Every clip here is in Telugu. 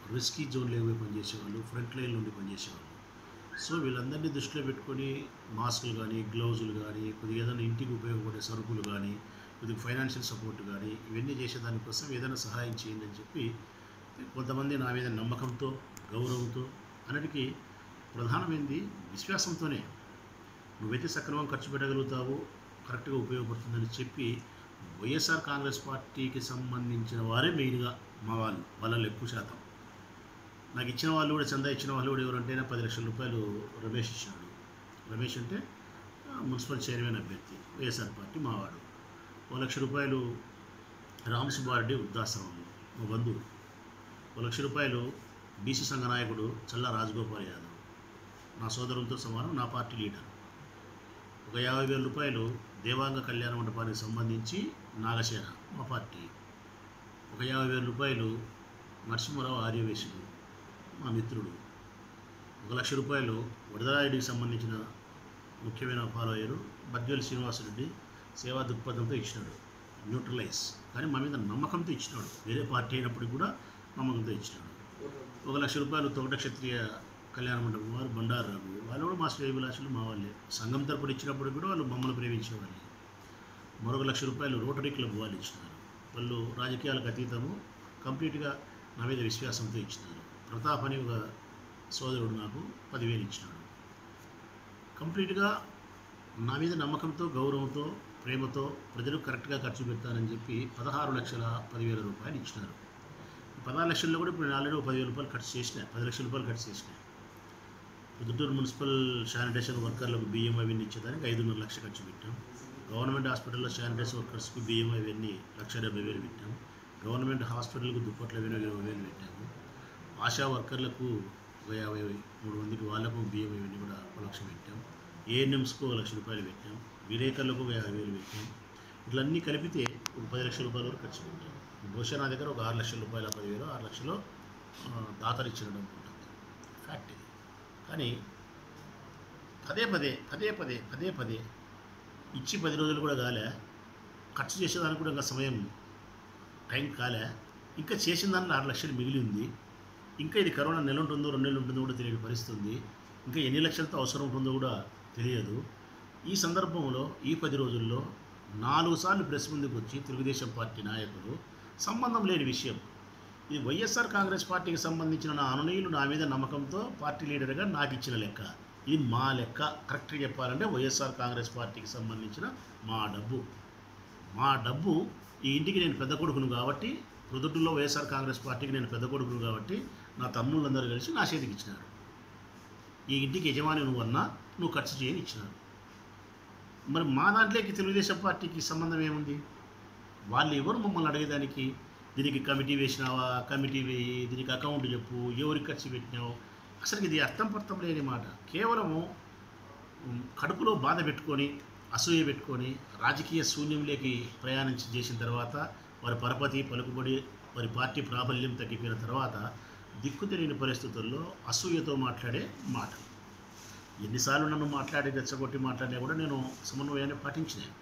రిస్కీ జోన్లో పోయి పనిచేసేవాళ్ళు ఫ్రంట్ లైన్ నుండి పనిచేసేవాళ్ళు సో వీళ్ళందరినీ దృష్టిలో పెట్టుకొని మాస్కులు కానీ గ్లౌజులు కానీ కొద్దిగా ఏదైనా ఇంటికి ఉపయోగపడే సరుకులు కానీ కొద్దిగా ఫైనాన్షియల్ సపోర్ట్ కానీ ఇవన్నీ చేసేదానికోసం ఏదైనా సహాయం చేయండి అని చెప్పి కొంతమంది నా మీద నమ్మకంతో గౌరవంతో అన్నిటికీ ప్రధానమైనది విశ్వాసంతోనే నువ్వైతే సక్రమంగా ఖర్చు పెట్టగలుగుతావు కరెక్ట్గా ఉపయోగపడుతుందని చెప్పి వైఎస్ఆర్ కాంగ్రెస్ పార్టీకి సంబంధించిన వారే మెయిన్గా మా వాళ్ళు వాళ్ళలో ఎక్కువ శాతం నాకు ఇచ్చిన వాళ్ళు కూడా చందా ఇచ్చిన వాళ్ళు కూడా ఎవరంటే పది లక్షల రూపాయలు రమేష్ ఇచ్చినాడు రమేష్ అంటే ఆ, మున్సిపల్ చైర్మన్ అభ్యర్థి వైఎస్ఆర్ పార్టీ మావాడు ఓ లక్ష రూపాయలు రామసుబ్బారెడ్డి వృద్ధాశ్రమం మా బంధువు ఓ లక్ష రూపాయలు బీసీ సంఘ నాయకుడు చల్లా రాజగోపాల్ యాదవ్ నా సోదరులతో సమానం నా పార్టీ లీడర్ ఒక యాభై వేల రూపాయలు దేవాంగ కళ్యాణ మండపానికి సంబంధించి నాగసేన మా పార్టీ ఒక యాభై వేల రూపాయలు నరసింహారావు ఆర్యవేశుడు మా మిత్రుడు ఒక లక్ష రూపాయలు వరదరాయుడికి సంబంధించిన ముఖ్యమైన ఫాలోయరు బద్వేలు శ్రీనివాసరెడ్డి సేవా దృక్పథంతో ఇచ్చినాడు న్యూట్రలైజ్ కానీ మా మీద నమ్మకంతో ఇచ్చినాడు వేరే పార్టీ అయినప్పటికీ కూడా నమ్మకంతో ఇచ్చినాడు ఒక లక్ష రూపాయలు తొగట క్షత్రియ కళ్యాణ మండపం వారు బండారు రఘు వాళ్ళు కూడా మా శ్రేయభిలాషులు మా వాళ్ళే సంఘం తరపున ఇచ్చినప్పుడు కూడా వాళ్ళు మమ్మల్ని ప్రేమించేవాళ్ళే మరొక లక్ష రూపాయలు రోటరీ క్లబ్ వాళ్ళు ఇచ్చినారు వాళ్ళు రాజకీయాలకు అతీతము కంప్లీట్గా నా మీద విశ్వాసంతో ఇచ్చినారు ప్రతాప్ అని ఒక సోదరుడు నాకు పదివేలు ఇచ్చినాడు కంప్లీట్గా నా మీద నమ్మకంతో గౌరవంతో ప్రేమతో ప్రజలు కరెక్ట్గా ఖర్చు పెడతానని చెప్పి పదహారు లక్షల పదివేల రూపాయలు ఇచ్చినారు ఈ పదహారు లక్షల్లో కూడా ఇప్పుడు నేను ఆల్రెడీ ఒక పదివేల రూపాయలు ఖర్చు చేసిన పది లక్షల రూపాయలు ఖర్చు చేసిన పొద్దుటూరు మున్సిపల్ శానిటేషన్ వర్కర్లకు బియ్యం అవన్నీ ఇచ్చేదానికి ఐదున్నర లక్ష ఖర్చు పెట్టాం గవర్నమెంట్ హాస్పిటల్లో శానిటైజర్ వర్కర్స్కి బియ్యం అవన్నీ లక్ష డెబ్బై వేలు పెట్టాం గవర్నమెంట్ హాస్పిటల్కు దుప్పట్ల అవన్నీ ఇరవై వేలు పెట్టాము ఆశా వర్కర్లకు ఒక యాభై మూడు మందికి వాళ్ళకు బియ్యం అవన్నీ కూడా ఒక లక్ష పెట్టాం ఏఎన్ఎంస్కు ఒక లక్ష రూపాయలు పెట్టాం విలేకరులకు ఒక యాభై వేలు పెట్టాం ఇట్లన్నీ కలిపితే ఒక పది లక్షల రూపాయల వరకు ఖర్చు పెట్టాం బహుశా నా దగ్గర ఒక ఆరు లక్షల రూపాయల పదివేలు ఆరు లక్షలు ఆ, దాతలు ఇచ్చడం ఉంటుంది ఫ్యాక్ట్ ఇది కానీ పదే పదే పదే పదే పదే పదే ఇచ్చి పది రోజులు కూడా కాలే ఖర్చు చేసేదానికి కూడా ఇంకా సమయం టైం కాలే ఇంకా చేసిన దాంట్లో ఆరు లక్షలు మిగిలి ఉంది ఇంకా ఇది కరోనా నెల ఉంటుందో రెండు నెలలు ఉంటుందో కూడా తెలియని పరిస్థితి ఉంది ఇంకా ఎన్ని లక్షలతో అవసరం ఉంటుందో కూడా తెలియదు ఈ సందర్భంలో ఈ పది రోజుల్లో నాలుగు సార్లు ప్రెస్ ముందుకు వచ్చి తెలుగుదేశం పార్టీ నాయకులు సంబంధం లేని విషయం ఇది వైఎస్ఆర్ కాంగ్రెస్ పార్టీకి సంబంధించిన నా అనునయులు నా మీద నమ్మకంతో పార్టీ లీడర్గా నాకు ఇచ్చిన లెక్క ఇది మా లెక్క కరెక్ట్గా చెప్పాలంటే వైఎస్ఆర్ కాంగ్రెస్ పార్టీకి సంబంధించిన మా డబ్బు మా డబ్బు ఈ ఇంటికి నేను పెద్ద కొడుకును కాబట్టి ప్రొద్దుట్లో వైఎస్ఆర్ కాంగ్రెస్ పార్టీకి నేను పెద్ద కొడుకును కాబట్టి నా తమ్ముళ్ళందరూ కలిసి నా చేతికి ఇచ్చినారు ఈ ఇంటికి యజమాని నువ్వు అన్నా నువ్వు ఖర్చు చేయని ఇచ్చినారు మరి మా దాంట్లోకి తెలుగుదేశం పార్టీకి సంబంధం ఏముంది వాళ్ళు ఎవరు మమ్మల్ని అడిగేదానికి దీనికి కమిటీ వేసినావా కమిటీ వేయి దీనికి అకౌంట్ చెప్పు ఎవరికి ఖర్చు పెట్టినావు అసలు ఇది అర్థం పర్థం లేని మాట కేవలము ఉమ్, కడుపులో బాధ పెట్టుకొని అసూయ పెట్టుకొని రాజకీయ శూన్యంలోకి ప్రయాణం చేసిన తర్వాత వారి పరపతి పలుకుబడి వారి పార్టీ ప్రాబల్యం తగ్గిపోయిన తర్వాత దిక్కు తెలియని పరిస్థితుల్లో అసూయతో మాట్లాడే మాట ఎన్నిసార్లు నన్ను మాట్లాడి రెచ్చగొట్టి మాట్లాడినా కూడా నేను సమన్వయాన్ని పాటించినాను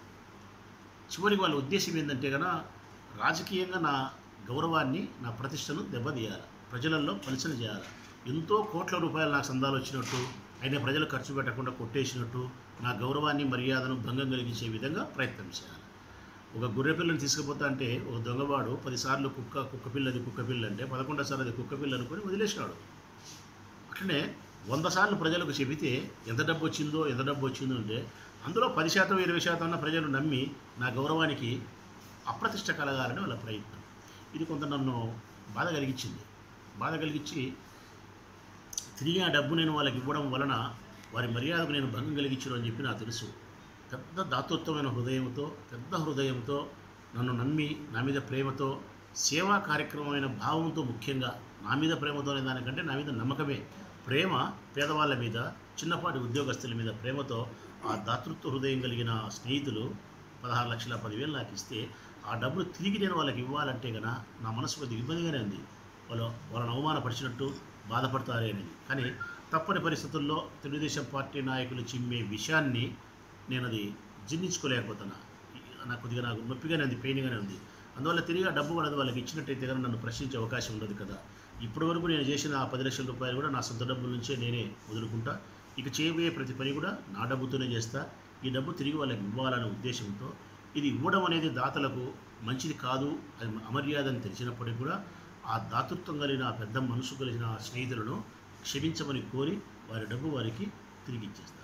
చివరికి వాళ్ళ ఉద్దేశం ఏంటంటే కనుక రాజకీయంగా నా గౌరవాన్ని నా ప్రతిష్టను దెబ్బతీయాలి ప్రజలలో పలిచన చేయాలి ఎంతో కోట్ల రూపాయలు నాకు సందాలు వచ్చినట్టు అయినా ప్రజలు ఖర్చు పెట్టకుండా కొట్టేసినట్టు నా గౌరవాన్ని మర్యాదను భంగం కలిగించే విధంగా ప్రయత్నం చేయాలి ఒక గొర్రె పిల్లని తీసుకుపోతా అంటే ఒక దొంగవాడు పదిసార్లు కుక్క కుక్క పిల్లది కుక్క పిల్ల అంటే పదకొండోసారి అది కుక్క పిల్ల అనుకొని వదిలేసినాడు అట్లనే వంద సార్లు ప్రజలకు చెబితే ఎంత డబ్బు వచ్చిందో ఎంత డబ్బు వచ్చిందో అంటే అందులో పది శాతం ఇరవై శాతం అన్న ప్రజలు నమ్మి నా గౌరవానికి అప్రతిష్ట కలగాలని వాళ్ళ ప్రయత్నం ఇది కొంత నన్ను బాధ కలిగించింది బాధ కలిగించి తిరిగి ఆ డబ్బు నేను వాళ్ళకి ఇవ్వడం వలన వారి మర్యాదకు నేను భంగం కలిగించడం అని చెప్పి నాకు తెలుసు పెద్ద దాతృత్వమైన హృదయంతో పెద్ద హృదయంతో నన్ను నమ్మి నా మీద ప్రేమతో సేవా కార్యక్రమమైన భావంతో ముఖ్యంగా నా మీద ప్రేమతోనే దానికంటే నా మీద నమ్మకమే ప్రేమ పేదవాళ్ళ మీద చిన్నపాటి ఉద్యోగస్తుల మీద ప్రేమతో ఆ దాతృత్వ హృదయం కలిగిన స్నేహితులు పదహారు లక్షల పదివేలు నాకు ఇస్తే ఆ డబ్బులు తిరిగి నేను వాళ్ళకి ఇవ్వాలంటే కనుక నా మనసు కొద్దిగా ఇబ్బందిగానే ఉంది వాళ్ళు వాళ్ళని అవమానపరిచినట్టు బాధపడతారే అనేది కానీ తప్పని పరిస్థితుల్లో తెలుగుదేశం పార్టీ నాయకులు చిమ్మే విషయాన్ని నేను అది జీర్ణించుకోలేకపోతున్నా నాకు కొద్దిగా నాకు నొప్పిగానే ఉంది పెయిన్గానే ఉంది అందువల్ల తిరిగి ఆ డబ్బు కూడా వాళ్ళకి ఇచ్చినట్టయితే కానీ నన్ను ప్రశ్నించే అవకాశం ఉండదు కదా ఇప్పటివరకు నేను చేసిన ఆ పది లక్షల రూపాయలు కూడా నా సొంత డబ్బుల నుంచే నేనే వదులుకుంటా ఇక చేయబోయే ప్రతి పని కూడా నా డబ్బుతోనే చేస్తా ఈ డబ్బు తిరిగి వాళ్ళకి ఇవ్వాలనే ఉద్దేశంతో ఇది ఇవ్వడం అనేది దాతలకు మంచిది కాదు అది అమర్యాద అని తెలిసినప్పటికీ కూడా ఆ దాతృత్వం కలిగిన ఆ పెద్ద మనసు కలిగిన ఆ స్నేహితులను క్షమించమని కోరి వారి డబ్బు వారికి తిరిగి ఇచ్చేస్తారు